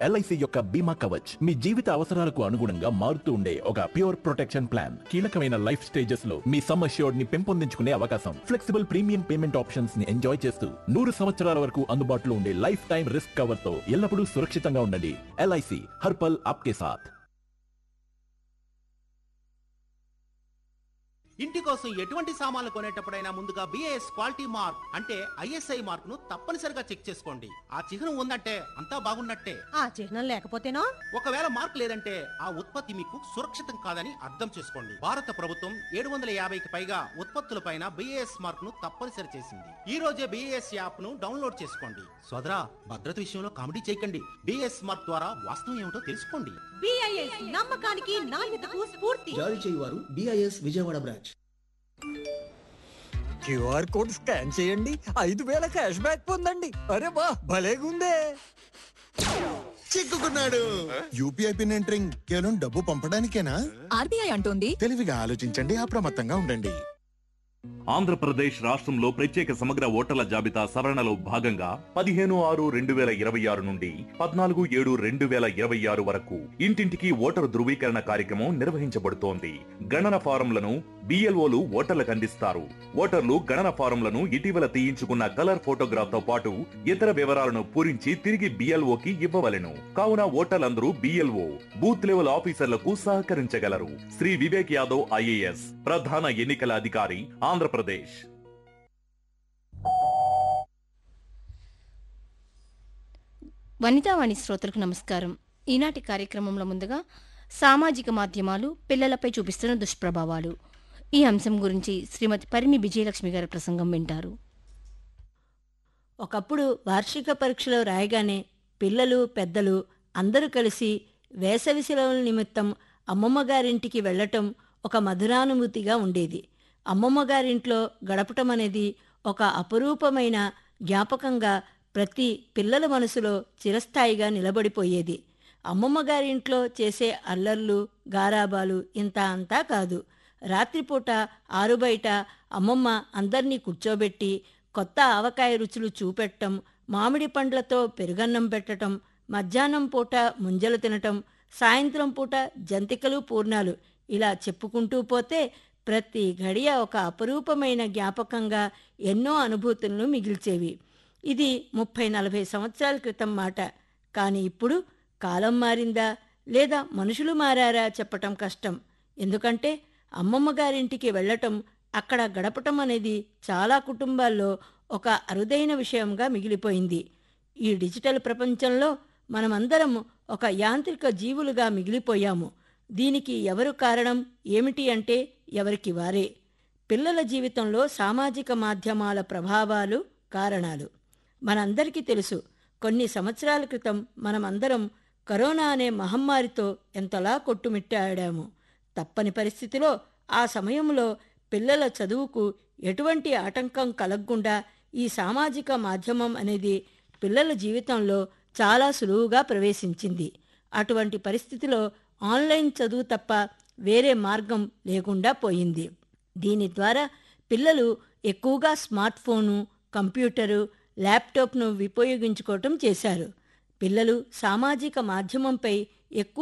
LIC యొక్క బీమా కవచ్ మీ జీవిత అవసరాలకు అనుగుణంగా మారుతూ ఉండే ఒక ప్యూర్ ప్రొటెక్షన్ ప్లాన్ కీలకమైన లైఫ్ స్టేజెస్ లో మీ సమ్ అష్యూర్డ్ ని పెంపొందించుకునే అవకాశం ఫ్లెక్సిబుల్ ప్రీమియం పేమెంట్ ఆప్షన్స్ ని ఎంజాయ్ చేస్తూ నూరు సంవత్సరాల వరకు అందుబాటులో ఉండే లైఫ్ టైం రిస్క్ కవర్ తో ఎల్లప్పుడూ సురక్షితంగా ఉండండి ఎల్ఐసి హర్పల్ ఆప్కే సాథ్ ఇంటి కోసం ఎటువంటి సామాన్లు కొనేటప్పుడైనా ముందుగా బిఏఎస్ క్వాలిటీ మార్క్ అంటే ఐఎస్ఐ మార్క్ ను తప్పనిసరిగా చెక్ చేసుకోండి ఆ చిహ్నం ఉందంటే అంతా బాగున్నట్టే ఆ చిహ్నం లేకపోతేనో ఒకవేళ మార్క్ లేదంటే ఆ ఉత్పత్తి మీకు సురక్షితం కాదని అర్థం చేసుకోండి భారత ప్రభుత్వం ఏడు వందల యాభైకి పైగా ఉత్పత్తులపైన బిఏఎస్ మార్క్ ను తప్పనిసరి చేసింది ఈ రోజే బిఏఎస్ యాప్ ను డౌన్లోడ్ చేసుకోండి సోదరా భద్రత విషయంలో కామెడీ చేయకండి బిఏఎస్ మార్క్ ద్వారా వాస్తవం ఏమిటో తెలుసుకోండి బిఐఎస్ నమ్మకానికి నాణ్యతకు స్ఫూర్తి జారీ చేయువారు BIS Vijayawada branch QR code scan చేయండి ఐదు వేల క్యాష్ బ్యాక్ పొందండి అరే వా భలేగుందే చిక్కుకున్నాడు యూపీఐ పిన్ ఎంటరింగ్ కేవలం డబ్బు పంపడానికేనా ఆర్బీఐ అంటోంది తెలివిగా ఆలోచించండి అప్రమత్తంగా ఉండండి ఆంధ్రప్రదేశ్ రాష్ట్రంలో ప్రత్యేక సమగ్ర ఓటర్ల జాబితా సవరణలో భాగంగా పదిహేను ఆరు రెండు వేల ఇరవై ఆరు నుండి పద్నాలుగు ఏడు రెండు వేల ఇరవై ఆరు వరకు ఇంటింటికి ఓటరు ధృవీకరణ కార్యక్రమం నిర్వహించబడుతోంది గణన ఫారంలను బిఎల్ఓలు ఓటర్లకు అందిస్తారు ఓటర్లు గణన ఫారంలను ఇటీవల తీయించుకున్న కలర్ ఫోటోగ్రాఫ్ తో పాటు ఇతర వివరాలను పూరించి తిరిగి బిఎల్ఓకి ఇవ్వవలెను కావున ఓటర్లందరూ బిఎల్ఓ బూత్ లెవెల్ ఆఫీసర్లకు సహకరించగలరు శ్రీ వివేక్ యాదవ్ ఐఏఎస్ ప్రధాన ఎన్నికల అధికారి ఆంధ్రప్రదేశ్ వనితావాణి శ్రోతలకు నమస్కారం ఈనాటి కార్యక్రమంలో ముందుగా సామాజిక మాధ్యమాలు పిల్లలపై చూపిస్తున్న దుష్ప్రభావాలు ఈ అంశం గురించి శ్రీమతి పరిమి విజయలక్ష్మి గారి ప్రసంగం వింటారు ఒకప్పుడు వార్షిక పరీక్షలు రాయగానే పిల్లలు పెద్దలు అందరూ కలిసి వేసవి సెలవుల నిమిత్తం అమ్మమ్మ గారింటికి వెళ్ళటం ఒక మధురానుభూతిగా ఉండేది అమ్మమ్మ గారింట్లో గడపటం అనేది ఒక అపురూపమైన జ్ఞాపకంగా ప్రతి పిల్లల మనసులో చిరస్థాయిగా నిలబడిపోయేది అమ్మమ్మ గారింట్లో చేసే అల్లర్లు గారాబాలు ఇంత అంతా కాదు రాత్రిపూట ఆరుబయట అమ్మమ్మ అందర్నీ కూర్చోబెట్టి కొత్త ఆవకాయ రుచులు చూపెట్టం మామిడి పండ్లతో పెరుగన్నం పెట్టటం మధ్యాహ్నం పూట ముంజలు తినటం సాయంత్రం పూట జంతికలు పూర్ణాలు ఇలా చెప్పుకుంటూ పోతే ప్రతి గడియ ఒక అపరూపమైన జ్ఞాపకంగా ఎన్నో అనుభూతులను మిగిల్చేవి ఇది ముప్పై నలభై సంవత్సరాల క్రితం మాట కానీ ఇప్పుడు కాలం మారిందా లేదా మనుషులు మారారా చెప్పటం కష్టం ఎందుకంటే అమ్మమ్మ గారింటికి వెళ్ళటం అక్కడ గడపటం అనేది చాలా కుటుంబాల్లో ఒక అరుదైన విషయంగా మిగిలిపోయింది ఈ డిజిటల్ ప్రపంచంలో మనమందరం ఒక యాంత్రిక జీవులుగా మిగిలిపోయాము దీనికి ఎవరు కారణం ఏమిటి అంటే ఎవరికి వారే పిల్లల జీవితంలో సామాజిక మాధ్యమాల ప్రభావాలు కారణాలు మనందరికీ తెలుసు కొన్ని సంవత్సరాల క్రితం మనమందరం కరోనా అనే మహమ్మారితో ఎంతలా కొట్టుమిట్టాడాము తప్పని పరిస్థితిలో ఆ సమయంలో పిల్లల చదువుకు ఎటువంటి ఆటంకం కలగకుండా ఈ సామాజిక మాధ్యమం అనేది పిల్లల జీవితంలో చాలా సులువుగా ప్రవేశించింది అటువంటి పరిస్థితిలో ఆన్లైన్ చదువు తప్ప వేరే మార్గం లేకుండా పోయింది దీని ద్వారా పిల్లలు ఎక్కువగా స్మార్ట్ ఫోను కంప్యూటరు ల్యాప్టాప్ను ఉపయోగించుకోవటం చేశారు పిల్లలు సామాజిక మాధ్యమంపై ఎక్కువ